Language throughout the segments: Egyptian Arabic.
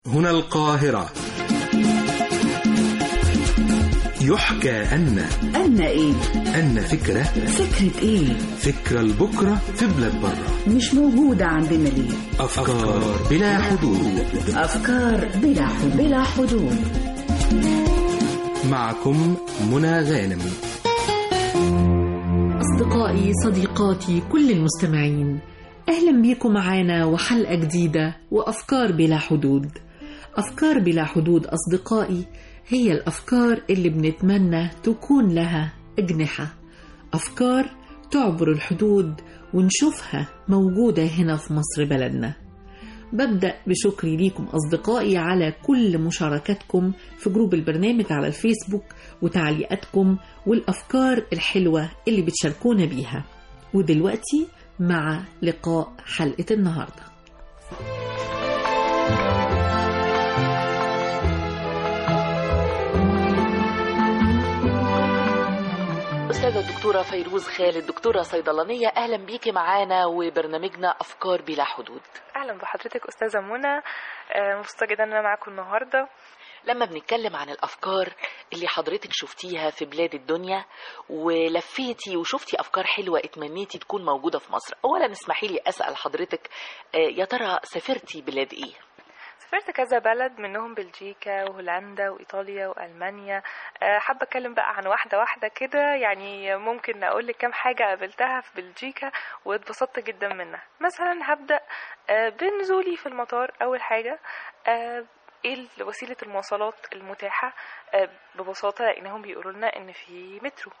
هنا القاهرة يحكى أن أن إيه؟ أن فكرة فكرة إيه؟ فكرة لبكرة في بلاد برة مش موجودة عندنا ليه؟ أفكار بلا حدود أفكار بلا حدود بلا حدود معكم منى غانم أصدقائي صديقاتي كل المستمعين أهلا بيكم معانا وحلقة جديدة وأفكار بلا حدود أفكار بلا حدود أصدقائي هي الأفكار اللي بنتمنى تكون لها أجنحة أفكار تعبر الحدود ونشوفها موجودة هنا في مصر بلدنا ببدأ بشكري ليكم أصدقائي على كل مشاركاتكم في جروب البرنامج على الفيسبوك وتعليقاتكم والأفكار الحلوة اللي بتشاركونا بيها ودلوقتي مع لقاء حلقة النهاردة أستاذة الدكتورة فيروز خالد دكتورة صيدلانية أهلا بيكي معانا وبرنامجنا أفكار بلا حدود اهلا بحضرتك استاذه منى آه، مبسوطه جدا ان انا معاكم النهارده لما بنتكلم عن الأفكار اللي حضرتك شفتيها في بلاد الدنيا ولفيتي وشفتي أفكار حلوة اتمنيتي تكون موجودة في مصر أولا اسمحي لي أسأل حضرتك آه، يا ترى سافرتي بلاد إيه؟ سافرت كذا بلد منهم بلجيكا وهولندا وايطاليا والمانيا آه، حابه اتكلم بقى عن واحده واحده كده يعني ممكن اقول لك كام حاجه قابلتها في بلجيكا واتبسطت جدا منها مثلا هبدا آه، بنزولي في المطار اول حاجه آه، ايه وسيله المواصلات المتاحه آه، ببساطه لقيناهم بيقولوا لنا ان في مترو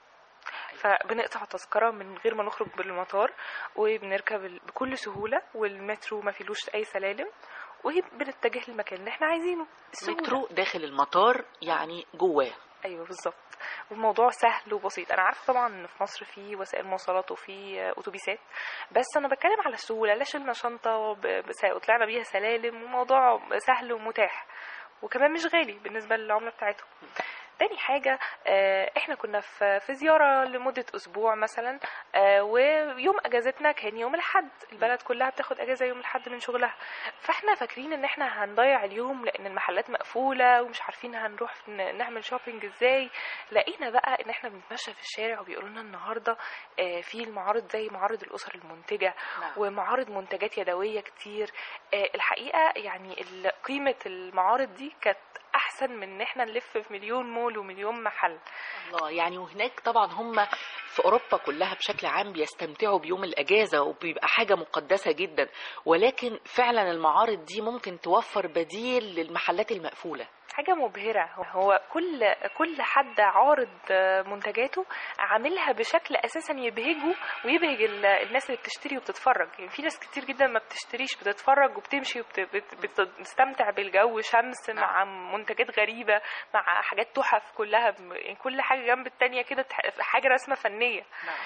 فبنقطع تذكرة من غير ما نخرج بالمطار وبنركب ال- بكل سهولة والمترو ما فيلوش أي سلالم وبنتجه للمكان اللي احنا عايزينه السهولة. مترو داخل المطار يعني جواه ايوه بالظبط والموضوع سهل وبسيط انا عارفه طبعا ان في مصر في وسائل مواصلات وفي آه، اتوبيسات بس انا بتكلم على السهوله لا شلنا شنطه ب- بس- وطلعنا بيها سلالم وموضوع سهل ومتاح وكمان مش غالي بالنسبه للعمله بتاعتهم تاني حاجة آه، احنا كنا في في زيارة لمدة أسبوع مثلا آه، ويوم أجازتنا كان يوم الحد البلد كلها بتاخد أجازة يوم الحد من شغلها فاحنا فاكرين ان احنا هنضيع اليوم لأن المحلات مقفولة ومش عارفين هنروح ن- نعمل شوبينج ازاي لقينا بقى ان احنا بنتمشى في الشارع وبيقولوا لنا النهارده آه، في المعارض زي معارض الاسر المنتجه نعم. ومعارض منتجات يدويه كتير آه، الحقيقه يعني ال- قيمه المعارض دي كانت احسن من ان احنا نلف في مليون مول ومليون محل الله يعني وهناك طبعا هم في اوروبا كلها بشكل عام بيستمتعوا بيوم الاجازه وبيبقى حاجه مقدسه جدا ولكن فعلا المعارض دي ممكن توفر بديل للمحلات المقفوله حاجة مبهرة هو كل كل حد عارض آه، منتجاته عاملها بشكل أساسا يبهجه ويبهج ال- الناس اللي بتشتري وبتتفرج يعني في ناس كتير جدا ما بتشتريش بتتفرج وبتمشي وبتستمتع بالجو شمس مع منتجات غريبة مع حاجات تحف كلها يعني كل حاجة جنب التانية كده تح- حاجة رسمة فنية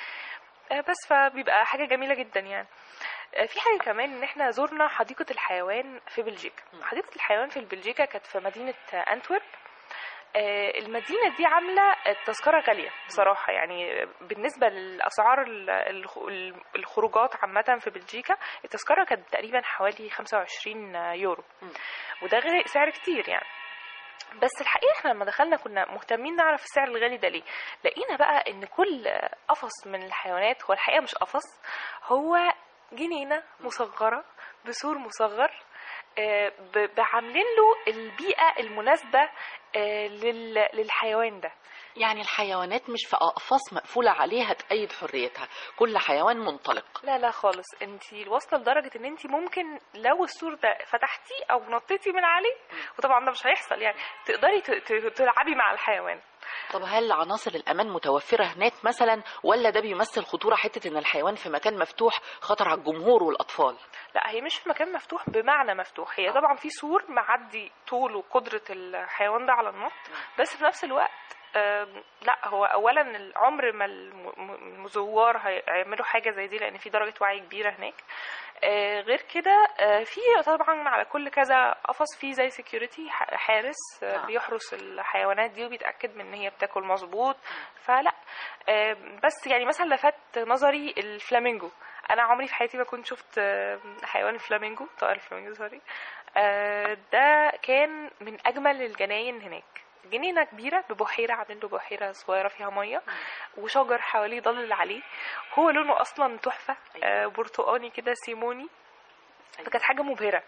آه، بس فبيبقى حاجة جميلة جدا يعني آه، في حاجة كمان ان احنا زرنا حديقة الحيوان في بلجيكا حديقة الحيوان في بلجيكا كانت في مدينة آه، انتورب آه، المدينة دي عاملة التذكرة غالية بصراحة يعني بالنسبة للأسعار ال- الخ- ال- الخروجات عامة في بلجيكا التذكرة كانت تقريبا حوالي 25 يورو وده غير سعر كتير يعني بس الحقيقة احنا لما دخلنا كنا مهتمين نعرف السعر الغالي ده ليه لقينا بقى ان كل قفص من الحيوانات هو الحقيقة مش قفص هو جنينة مصغرة بسور مصغر آه، ب- بعاملين له البيئة المناسبة آه، لل- للحيوان ده يعني الحيوانات مش في اقفاص مقفوله عليها تأيد حريتها كل حيوان منطلق لا لا خالص انت واصله لدرجه ان انت ممكن لو السور ده فتحتيه او نطيتي من عليه وطبعا ده مش هيحصل يعني تقدري ت- ت- تلعبي مع الحيوان طب هل عناصر الامان متوفره هناك مثلا ولا ده بيمثل خطوره حته ان الحيوان في مكان مفتوح خطر على الجمهور والاطفال لا هي مش في مكان مفتوح بمعنى مفتوح هي طبعا في سور معدي طول وقدرة الحيوان ده على النط بس في نفس الوقت آم، لا هو اولا العمر ما الم- م- الزوار هيعملوا حاجه زي دي لان في درجه وعي كبيره هناك آه، غير كده آه، في طبعا على كل كذا قفص فيه زي سكيورتي حارس آه، نعم. بيحرس الحيوانات دي وبيتاكد من ان هي بتاكل مظبوط فلا آه، بس يعني مثلا لفت نظري الفلامينجو انا عمري في حياتي ما كنت شفت آه، حيوان الفلامينجو طائر الفلامينجو سوري آه، ده كان من اجمل الجناين هناك جنينة كبيرة ببحيرة عاملين له بحيرة صغيرة فيها مية وشجر حواليه ضلل عليه هو لونه أصلا تحفة آه، برتقاني كده سيموني فكانت حاجة مبهرة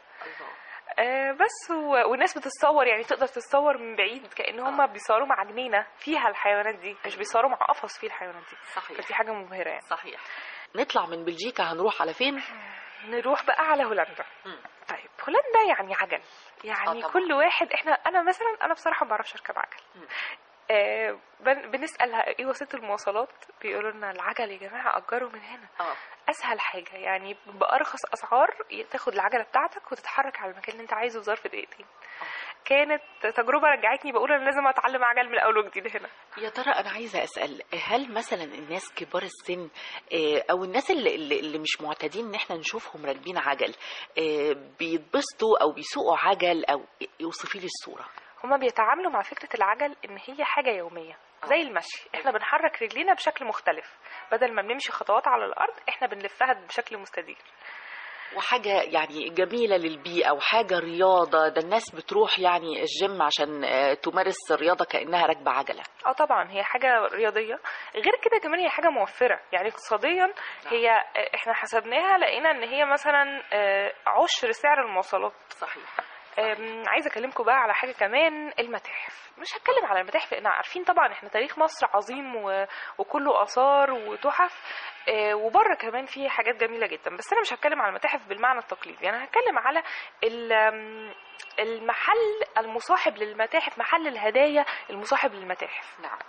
آه، بس و... والناس بتتصور يعني تقدر تتصور من بعيد كأن هم بيصوروا مع جنينة فيها الحيوانات دي مش بيصوروا مع قفص فيه الحيوانات دي صحيح فدي حاجة مبهرة يعني صحيح نطلع من بلجيكا هنروح على فين نروح بقى على هولندا مم. طيب هولندا يعني عجل يعني آه طبعاً. كل واحد احنا انا مثلا انا بصراحه ما بعرفش اركب عجل مم. آه بن- بنسال ايه وسيله المواصلات بيقولوا لنا العجل يا جماعه اجروا من هنا اه اسهل حاجه يعني بارخص اسعار تاخد العجله بتاعتك وتتحرك على المكان اللي انت عايزه في ظرف دقيقتين كانت تجربه رجعتني بقول انا لازم اتعلم عجل من اول وجديد هنا يا ترى انا عايزه اسال هل مثلا الناس كبار السن آه، او الناس اللي, اللي اللي مش معتادين ان احنا نشوفهم راكبين عجل آه، بيتبسطوا او بيسوقوا عجل او يوصفي لي الصوره هما بيتعاملوا مع فكرة العجل إن هي حاجة يومية زي المشي احنا بنحرك رجلينا بشكل مختلف بدل ما بنمشي خطوات على الأرض احنا بنلفها بشكل مستدير وحاجة يعني جميلة للبيئة وحاجة رياضة ده الناس بتروح يعني الجيم عشان آه، تمارس الرياضة كأنها راكبة عجلة اه طبعا هي حاجة رياضية غير كده كمان هي حاجة موفرة يعني اقتصاديا هي اه، احنا حسبناها لقينا ان هي مثلا اه، عشر سعر المواصلات صحيح أم، عايزه اكلمكم بقى على حاجه كمان المتاحف مش هتكلم على المتاحف لان عارفين طبعا احنا تاريخ مصر عظيم و... وكله اثار وتحف آه، وبره كمان فيه حاجات جميله جدا بس انا مش هتكلم على المتاحف بالمعنى التقليدي انا هتكلم على ال- أم، المحل المصاحب للمتاحف محل الهدايا المصاحب للمتاحف نعم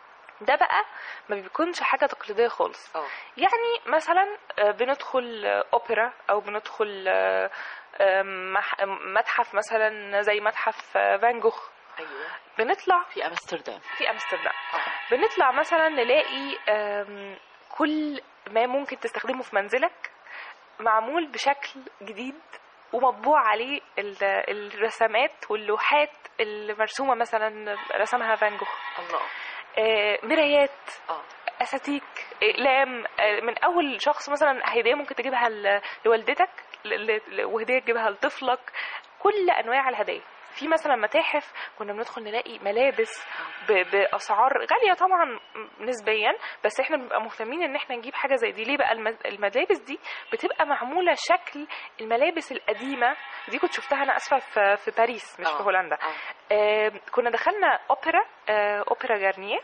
ده بقى ما بيكونش حاجه تقليديه خالص اه يعني مثلا آه، بندخل آه، اوبرا او بندخل آه، آه، مح- متحف مثلا زي متحف آه، فان جوخ ايوه بنطلع في امستردام في امستردام آه. بنطلع مثلا نلاقي آم، كل ما ممكن تستخدمه في منزلك معمول بشكل جديد ومطبوع عليه ال- الرسمات واللوحات اللي مرسومه مثلا رسمها فان جوخ الله آه، مرايات اه اساتيك اقلام آه، من اول شخص مثلا هديه ممكن تجيبها ل- لوالدتك ل- ل- وهديه تجيبها لطفلك كل انواع الهدايا في مثلا متاحف كنا بندخل نلاقي ملابس ب- باسعار غاليه طبعا نسبيا بس احنا بنبقى مهتمين ان احنا نجيب حاجه زي دي ليه بقى الم- الملابس دي بتبقى معموله شكل الملابس القديمه دي كنت شفتها انا اسفه في في باريس مش آه. في هولندا اه آه، كنا دخلنا اوبرا آه، اوبرا جارنيه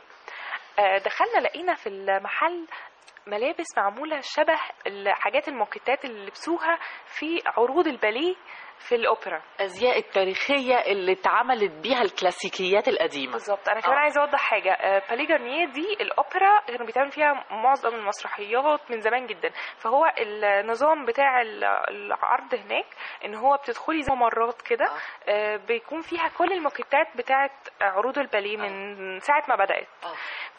آه، دخلنا لقينا في المحل ملابس معمولة شبه الحاجات الموكيتات اللي لبسوها في عروض الباليه في الأوبرا الازياء التاريخية اللي اتعملت بيها الكلاسيكيات القديمة بالظبط أنا كمان آه. عايزة أوضح حاجة آه، باليه جارنيه دي الأوبرا كانوا بيتعمل فيها معظم المسرحيات من زمان جدا فهو النظام بتاع ال- العرض هناك إن هو بتدخلي زي مرات كده آه. آه، بيكون فيها كل الموكيتات بتاعت عروض الباليه من ساعة ما بدأت اه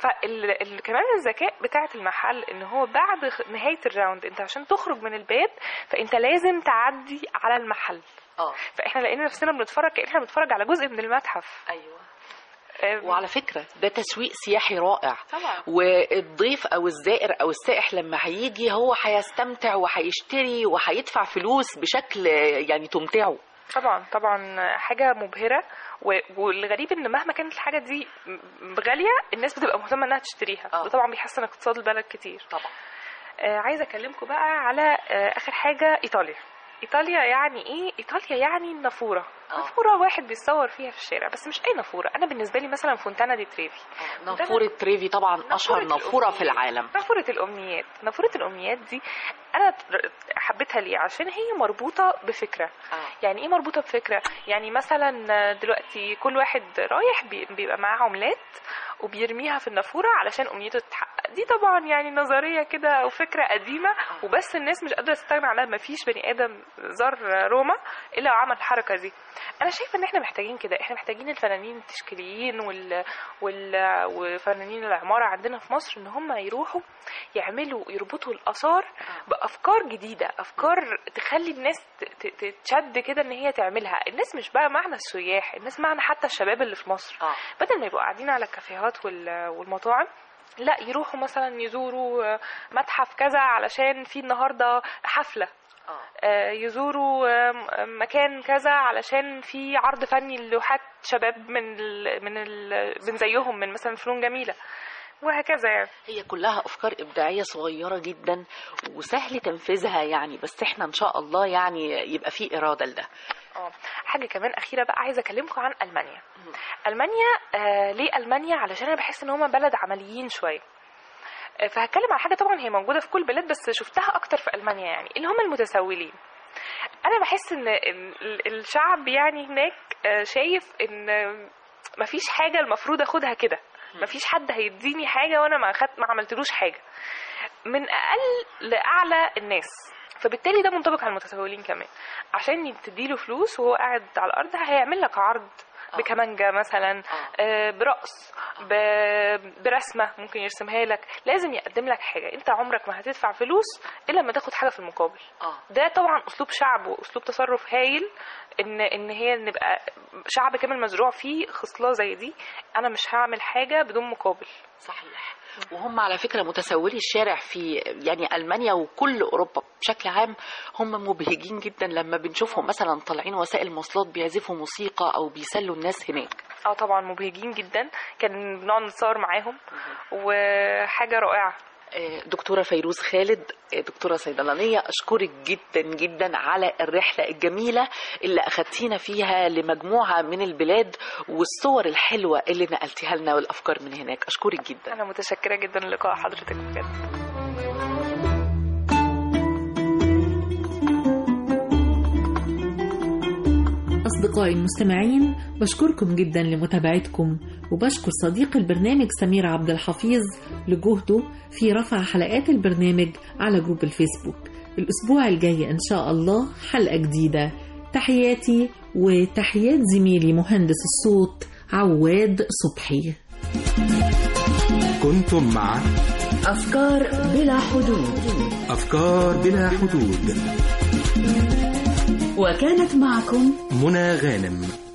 فكمان الذكاء بتاعت المحل ان هو بعد خ- نهايه الراوند انت عشان تخرج من الباب فانت لازم تعدي على المحل اه فاحنا لقينا نفسنا بنتفرج كأن احنا بنتفرج على جزء من المتحف ايوه آم، وعلى فكرة ده تسويق سياحي رائع طبعا والضيف او الزائر او السائح لما هيجي هو هيستمتع وهيشتري وهيدفع فلوس بشكل يعني تمتعه طبعا طبعا حاجه مبهره و- والغريب ان مهما كانت الحاجه دي م- غاليه الناس بتبقى مهتمه انها تشتريها آه. وده طبعا بيحسن اقتصاد البلد كتير طبعا آه، عايزه اكلمكم بقى على آه، اخر حاجه ايطاليا ايطاليا يعني ايه ايطاليا يعني النافوره آه. نافوره واحد بيتصور فيها في الشارع بس مش اي نافوره انا بالنسبه لي مثلا فونتانا دي تريفي نافورة تريفي طبعا اشهر نافورة في الأمنيات. العالم نافورة الأمنيات نافورة الأمنيات دي أنا حبيتها ليه عشان هي مربوطة بفكرة آه. يعني إيه مربوطة بفكرة يعني مثلا دلوقتي كل واحد رايح بي- بيبقى معاه عملات وبيرميها في النافورة علشان أمنيته تتحقق دي طبعا يعني نظرية كده أو فكرة قديمة وبس الناس مش قادرة تستغنى عنها مفيش بني آدم زار روما إلا وعمل الحركة دي أنا شايفة إن إحنا محتاجين كده إحنا محتاجين الفنانين التشكيليين وال... وال... وفنانين العمارة عندنا في مصر إن هم يروحوا يعملوا يربطوا الآثار بأفكار جديدة أفكار تخلي الناس ت- ت- تتشد كده إن هي تعملها الناس مش بقى معنى السياح الناس معنى حتى الشباب اللي في مصر اه بدل ما يبقوا قاعدين على الكافيهات وال- والمطاعم لا يروحوا مثلا يزوروا متحف كذا علشان في النهارده حفله آه، يزوروا آه، مكان كذا علشان في عرض فني للوحات شباب من ال من ال من زيهم من مثلا فنون جميله وهكذا يعني هي كلها افكار ابداعيه صغيره جدا وسهل تنفيذها يعني بس احنا ان شاء الله يعني يبقى في اراده لده اه حاجه كمان اخيره بقى عايزه اكلمكم عن المانيا المانيا آه ليه المانيا علشان انا بحس ان هم بلد عمليين شويه آه، فهتكلم عن حاجه طبعا هي موجوده في كل بلاد بس شفتها اكتر في المانيا يعني اللي هم المتسولين انا بحس ان ال- ال- الشعب يعني هناك آه، شايف ان مفيش حاجه المفروض اخدها كده مفيش حد هيديني حاجه وانا ما أخدت ما عملتلوش حاجه من اقل لاعلى الناس فبالتالي ده منطبق على المتسولين كمان عشان تديله فلوس وهو قاعد على الارض هيعمل لك عرض بكمانجا مثلا آه، برقص ب- برسمه ممكن يرسمها لك لازم يقدم لك حاجه انت عمرك ما هتدفع فلوس الا لما تاخد حاجه في المقابل اه ده طبعا اسلوب شعب واسلوب تصرف هايل ان ان هي نبقى شعب كامل مزروع فيه خصله زي دي انا مش هعمل حاجه بدون مقابل صحيح وهم على فكره متسولي الشارع في يعني المانيا وكل اوروبا بشكل عام هم مبهجين جدا لما بنشوفهم مثلا طالعين وسائل المواصلات بيعزفوا موسيقى او بيسلوا الناس هناك اه طبعا مبهجين جدا كان بنقعد نتصور معاهم وحاجه رائعه آه، دكتورة فيروز خالد آه، دكتورة صيدلانية أشكرك جدا جدا على الرحلة الجميلة اللي أخدتينا فيها لمجموعة من البلاد والصور الحلوة اللي نقلتيها لنا والأفكار من هناك أشكرك جدا انا متشكره جدا للقاء حضرتك بجد أصدقائي المستمعين بشكركم جدا لمتابعتكم وبشكر صديق البرنامج سمير عبد الحفيظ لجهده في رفع حلقات البرنامج على جروب الفيسبوك الأسبوع الجاي إن شاء الله حلقة جديدة تحياتي وتحيات زميلي مهندس الصوت عواد صبحي كنتم مع أفكار بلا حدود أفكار بلا حدود وكانت معكم منى غانم